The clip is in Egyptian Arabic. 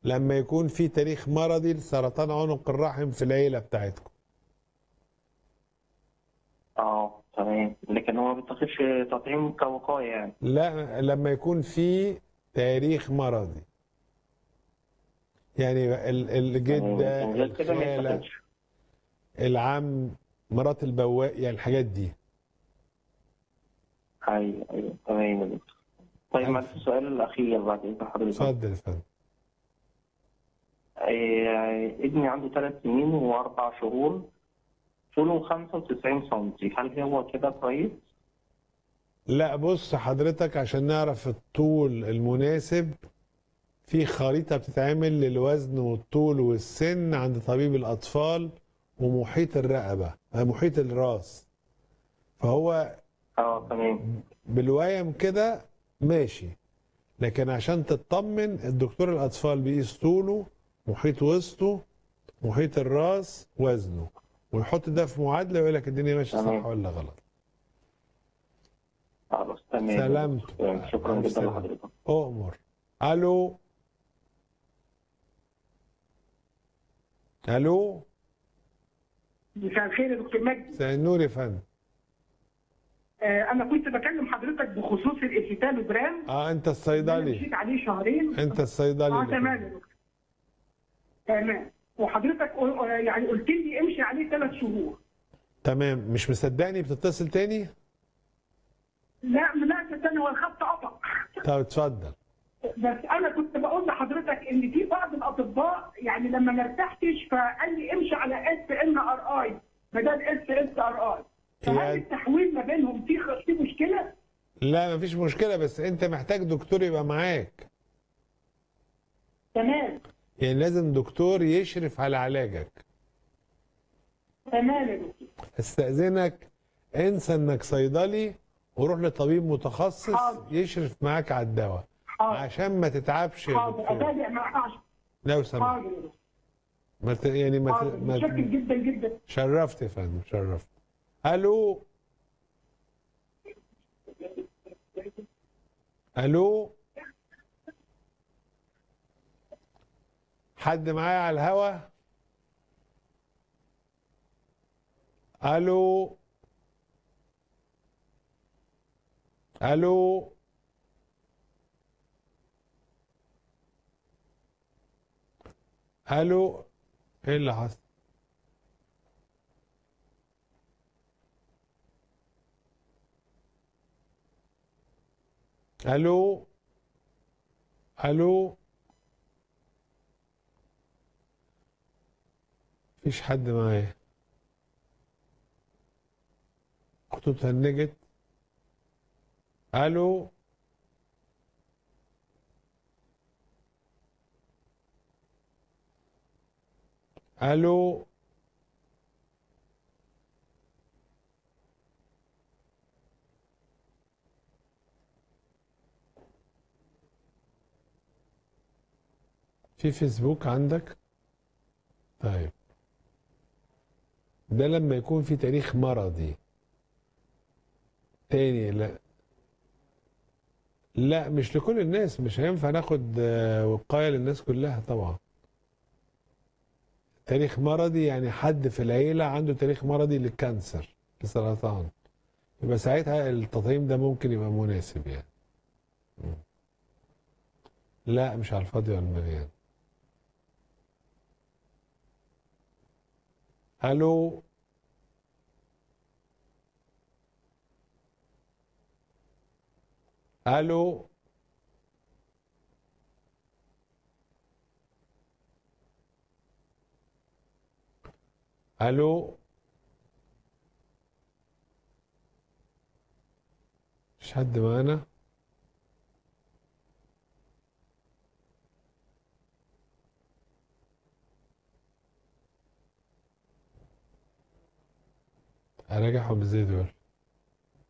لما يكون في تاريخ مرضي لسرطان عنق الرحم في العيله بتاعتكم اه تمام لكن هو ما بيتاخدش تطعيم كوقاية يعني لا لما يكون في تاريخ مرضي يعني ال- الجده تمام. غير كده ما الخاله يتاخدش العم مرات البواق يعني الحاجات دي ايوه ايوه تمام يا دكتور طيب ألف. معلش السؤال الأخير بعد إذن حضرتك اتفضل يا فندم آه، ابني عنده ثلاث سنين وأربع شهور طوله 95 سنتي هل هو كده كويس؟ لا بص حضرتك عشان نعرف الطول المناسب في خريطة بتتعمل للوزن والطول والسن عند طبيب الأطفال ومحيط الرقبة آه، محيط الراس فهو اه تمام بالويم كده ماشي لكن عشان تطمن الدكتور الأطفال بيقيس طوله محيط وسطه محيط الراس وزنه ويحط ده في معادلة ويقول لك الدنيا ماشية صح تمام. ولا غلط خلاص تمام سلامت. تمام. شكرا ألف جدا سلامة. لحضرتك أؤمر ألو ألو مساء الخير يا دكتور مجدي مساء النور يا فندم آه انا كنت بكلم حضرتك بخصوص الاسيتالوجرام اه انت اللي الصيدلي مشيت عليه شهرين انت الصيدلي اه اللي تمام كنت- يا دكتور تمام وحضرتك قل- آه، يعني قلت لي امشي عليه ثلاث شهور تمام مش مصدقني بتتصل تاني لا لا صدقني هو الخط قطع طب اتفضل بس انا كنت بقول لحضرتك ان في بعض الاطباء يعني لما ما ارتحتش فقال لي امشي على اس ان ار اي بدل اس اس ار اي فهل يعني- التحويل ما بينهم في خ- في مشكله؟ لا مفيش مشكلة بس انت محتاج دكتور يبقى معاك تمام يعني لازم دكتور يشرف على علاجك تمام يا دكتور استأذنك انسى انك صيدلي وروح لطبيب متخصص حاضر. يشرف معاك على الدواء حاضر عشان ما تتعبش يا حاضر دكتور اتابع معاك لو سمحت حاضر يا دكتور ما ت... يعني ما, ت... حاضر ما متشكر ت... جدا جدا شرفت يا فندم شرفت الو الو حد معايا على الهوا الو الو الو ايه اللي حصل الو الو مفيش حد معايا خطوط هنجت الو الو في فيسبوك عندك طيب ده لما يكون في تاريخ مرضي تاني لا لا مش لكل الناس مش هينفع ناخد آه، وقاية للناس كلها طبعا تاريخ مرضي يعني حد في العيلة عنده تاريخ مرضي للكانسر للسرطان يبقى ساعتها التطعيم ده ممكن يبقى مناسب يعني مم. لا مش على الفاضي ولا المليان الو الو الو مش حد معانا هراجعهم ازاي دول